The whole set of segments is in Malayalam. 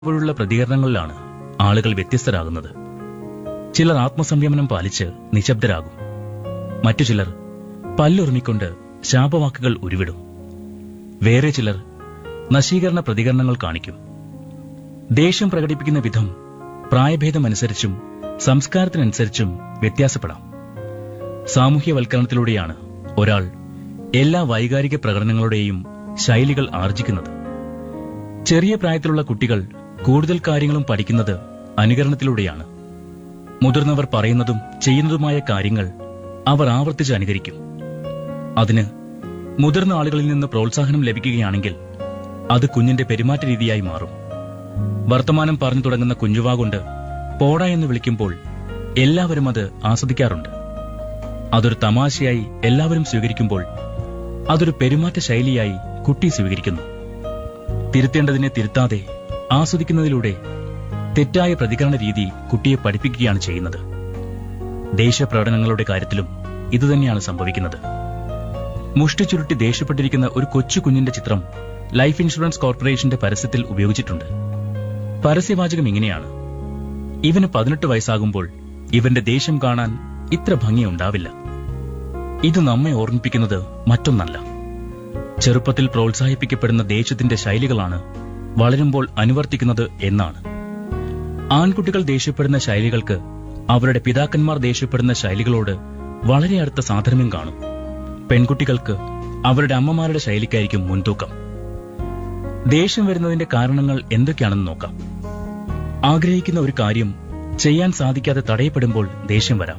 ഇപ്പോഴുള്ള പ്രതികരണങ്ങളിലാണ് ആളുകൾ വ്യത്യസ്തരാകുന്നത് ചിലർ ആത്മസംയമനം പാലിച്ച് നിശബ്ദരാകും മറ്റു ചിലർ പല്ലുറുമിക്കൊണ്ട് ശാപവാക്കുകൾ ഉരുവിടും വേറെ ചിലർ നശീകരണ പ്രതികരണങ്ങൾ കാണിക്കും ദേഷ്യം പ്രകടിപ്പിക്കുന്ന വിധം പ്രായഭേദമനുസരിച്ചും സംസ്കാരത്തിനനുസരിച്ചും വ്യത്യാസപ്പെടാം സാമൂഹ്യവൽക്കരണത്തിലൂടെയാണ് ഒരാൾ എല്ലാ വൈകാരിക പ്രകടനങ്ങളുടെയും ശൈലികൾ ആർജിക്കുന്നത് ചെറിയ പ്രായത്തിലുള്ള കുട്ടികൾ കൂടുതൽ കാര്യങ്ങളും പഠിക്കുന്നത് അനുകരണത്തിലൂടെയാണ് മുതിർന്നവർ പറയുന്നതും ചെയ്യുന്നതുമായ കാര്യങ്ങൾ അവർ ആവർത്തിച്ച് അനുകരിക്കും അതിന് മുതിർന്ന ആളുകളിൽ നിന്ന് പ്രോത്സാഹനം ലഭിക്കുകയാണെങ്കിൽ അത് കുഞ്ഞിന്റെ പെരുമാറ്റ രീതിയായി മാറും വർത്തമാനം പറഞ്ഞു തുടങ്ങുന്ന കുഞ്ഞുവാ കൊണ്ട് പോട എന്ന് വിളിക്കുമ്പോൾ എല്ലാവരും അത് ആസ്വദിക്കാറുണ്ട് അതൊരു തമാശയായി എല്ലാവരും സ്വീകരിക്കുമ്പോൾ അതൊരു പെരുമാറ്റ ശൈലിയായി കുട്ടി സ്വീകരിക്കുന്നു തിരുത്തേണ്ടതിനെ തിരുത്താതെ ആസ്വദിക്കുന്നതിലൂടെ തെറ്റായ പ്രതികരണ രീതി കുട്ടിയെ പഠിപ്പിക്കുകയാണ് ചെയ്യുന്നത് ദേഷ്യപ്രകടനങ്ങളുടെ കാര്യത്തിലും ഇതുതന്നെയാണ് സംഭവിക്കുന്നത് മുഷ്ടി ചുരുട്ടി ദേഷ്യപ്പെട്ടിരിക്കുന്ന ഒരു കൊച്ചു കുഞ്ഞിന്റെ ചിത്രം ലൈഫ് ഇൻഷുറൻസ് കോർപ്പറേഷന്റെ പരസ്യത്തിൽ ഉപയോഗിച്ചിട്ടുണ്ട് പരസ്യവാചകം ഇങ്ങനെയാണ് ഇവന് പതിനെട്ട് വയസ്സാകുമ്പോൾ ഇവന്റെ ദേഷ്യം കാണാൻ ഇത്ര ഭംഗിയുണ്ടാവില്ല ഇത് നമ്മെ ഓർമ്മിപ്പിക്കുന്നത് മറ്റൊന്നല്ല ചെറുപ്പത്തിൽ പ്രോത്സാഹിപ്പിക്കപ്പെടുന്ന ദേഷ്യത്തിന്റെ ശൈലികളാണ് വളരുമ്പോൾ അനുവർത്തിക്കുന്നത് എന്നാണ് ആൺകുട്ടികൾ ദേഷ്യപ്പെടുന്ന ശൈലികൾക്ക് അവരുടെ പിതാക്കന്മാർ ദേഷ്യപ്പെടുന്ന ശൈലികളോട് വളരെ അടുത്ത സാധർമ്യം കാണും പെൺകുട്ടികൾക്ക് അവരുടെ അമ്മമാരുടെ ശൈലിക്കായിരിക്കും മുൻതൂക്കം ദേഷ്യം വരുന്നതിന്റെ കാരണങ്ങൾ എന്തൊക്കെയാണെന്ന് നോക്കാം ആഗ്രഹിക്കുന്ന ഒരു കാര്യം ചെയ്യാൻ സാധിക്കാതെ തടയപ്പെടുമ്പോൾ ദേഷ്യം വരാം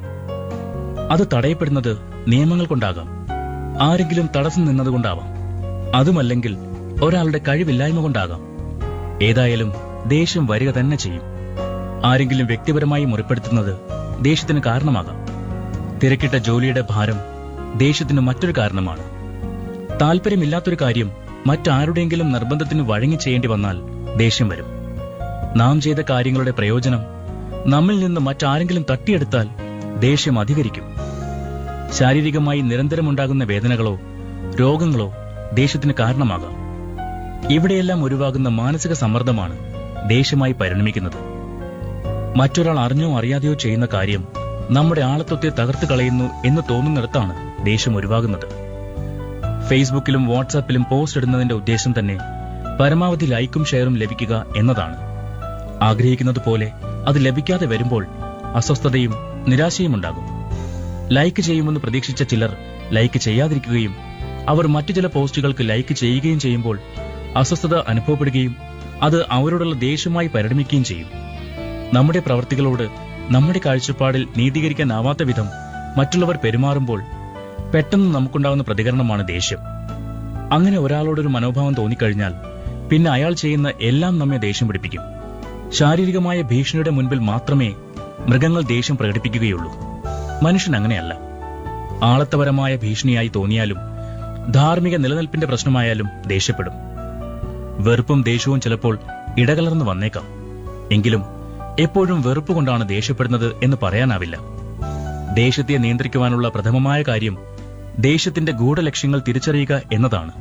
അത് തടയപ്പെടുന്നത് നിയമങ്ങൾ കൊണ്ടാകാം ആരെങ്കിലും തടസ്സം നിന്നതുകൊണ്ടാവാം അതുമല്ലെങ്കിൽ ഒരാളുടെ കഴിവില്ലായ്മ കൊണ്ടാകാം ഏതായാലും ദേഷ്യം വരിക തന്നെ ചെയ്യും ആരെങ്കിലും വ്യക്തിപരമായി മുറിപ്പെടുത്തുന്നത് ദേഷ്യത്തിന് കാരണമാകാം തിരക്കിട്ട ജോലിയുടെ ഭാരം ദേഷ്യത്തിന് മറ്റൊരു കാരണമാണ് താല്പര്യമില്ലാത്തൊരു കാര്യം മറ്റാരുടെയെങ്കിലും നിർബന്ധത്തിന് വഴങ്ങി ചെയ്യേണ്ടി വന്നാൽ ദേഷ്യം വരും നാം ചെയ്ത കാര്യങ്ങളുടെ പ്രയോജനം നമ്മിൽ നിന്ന് മറ്റാരെങ്കിലും തട്ടിയെടുത്താൽ ദേഷ്യം അധികരിക്കും ശാരീരികമായി നിരന്തരമുണ്ടാകുന്ന വേദനകളോ രോഗങ്ങളോ ദേഷ്യത്തിന് കാരണമാകാം ഇവിടെയെല്ലാം ഒഴിവാകുന്ന മാനസിക സമ്മർദ്ദമാണ് ദേഷ്യമായി പരിണമിക്കുന്നത് മറ്റൊരാൾ അറിഞ്ഞോ അറിയാതെയോ ചെയ്യുന്ന കാര്യം നമ്മുടെ ആളത്വത്തെ തകർത്ത് കളയുന്നു എന്ന് തോന്നുന്നിടത്താണ് ദേഷ്യം ഒഴിവാകുന്നത് ഫേസ്ബുക്കിലും വാട്സാപ്പിലും പോസ്റ്റ് ഇടുന്നതിന്റെ ഉദ്ദേശം തന്നെ പരമാവധി ലൈക്കും ഷെയറും ലഭിക്കുക എന്നതാണ് ആഗ്രഹിക്കുന്നത് പോലെ അത് ലഭിക്കാതെ വരുമ്പോൾ അസ്വസ്ഥതയും നിരാശയും ഉണ്ടാകും ലൈക്ക് ചെയ്യുമെന്ന് പ്രതീക്ഷിച്ച ചിലർ ലൈക്ക് ചെയ്യാതിരിക്കുകയും അവർ മറ്റു ചില പോസ്റ്റുകൾക്ക് ലൈക്ക് ചെയ്യുകയും ചെയ്യുമ്പോൾ അസ്വസ്ഥത അനുഭവപ്പെടുകയും അത് അവരോടുള്ള ദേഷ്യമായി പരിണമിക്കുകയും ചെയ്യും നമ്മുടെ പ്രവർത്തികളോട് നമ്മുടെ കാഴ്ചപ്പാടിൽ നീതീകരിക്കാനാവാത്ത വിധം മറ്റുള്ളവർ പെരുമാറുമ്പോൾ പെട്ടെന്ന് നമുക്കുണ്ടാകുന്ന പ്രതികരണമാണ് ദേഷ്യം അങ്ങനെ ഒരാളോടൊരു മനോഭാവം തോന്നിക്കഴിഞ്ഞാൽ പിന്നെ അയാൾ ചെയ്യുന്ന എല്ലാം നമ്മെ ദേഷ്യം പിടിപ്പിക്കും ശാരീരികമായ ഭീഷണിയുടെ മുൻപിൽ മാത്രമേ മൃഗങ്ങൾ ദേഷ്യം പ്രകടിപ്പിക്കുകയുള്ളൂ മനുഷ്യൻ അങ്ങനെയല്ല ആളത്തപരമായ ഭീഷണിയായി തോന്നിയാലും ധാർമ്മിക നിലനിൽപ്പിന്റെ പ്രശ്നമായാലും ദേഷ്യപ്പെടും വെറുപ്പും ദേഷ്യവും ചിലപ്പോൾ ഇടകലർന്നു വന്നേക്കാം എങ്കിലും എപ്പോഴും വെറുപ്പ് കൊണ്ടാണ് ദേഷ്യപ്പെടുന്നത് എന്ന് പറയാനാവില്ല ദേഷ്യത്തെ നിയന്ത്രിക്കുവാനുള്ള പ്രഥമമായ കാര്യം ദേഷ്യത്തിന്റെ ഗൂഢലക്ഷ്യങ്ങൾ തിരിച്ചറിയുക എന്നതാണ്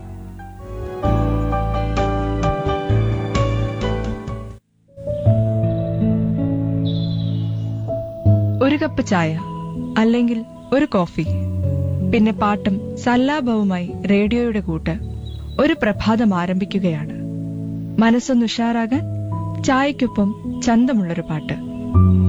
ഒരു കപ്പ് ചായ അല്ലെങ്കിൽ ഒരു കോഫി പിന്നെ പാട്ടും സല്ലാപവുമായി റേഡിയോയുടെ കൂട്ട് ഒരു പ്രഭാതം ആരംഭിക്കുകയാണ് മനസ്സൊന്ന് ഉഷാറാകാൻ ചായക്കൊപ്പം ചന്തമുള്ളൊരു പാട്ട്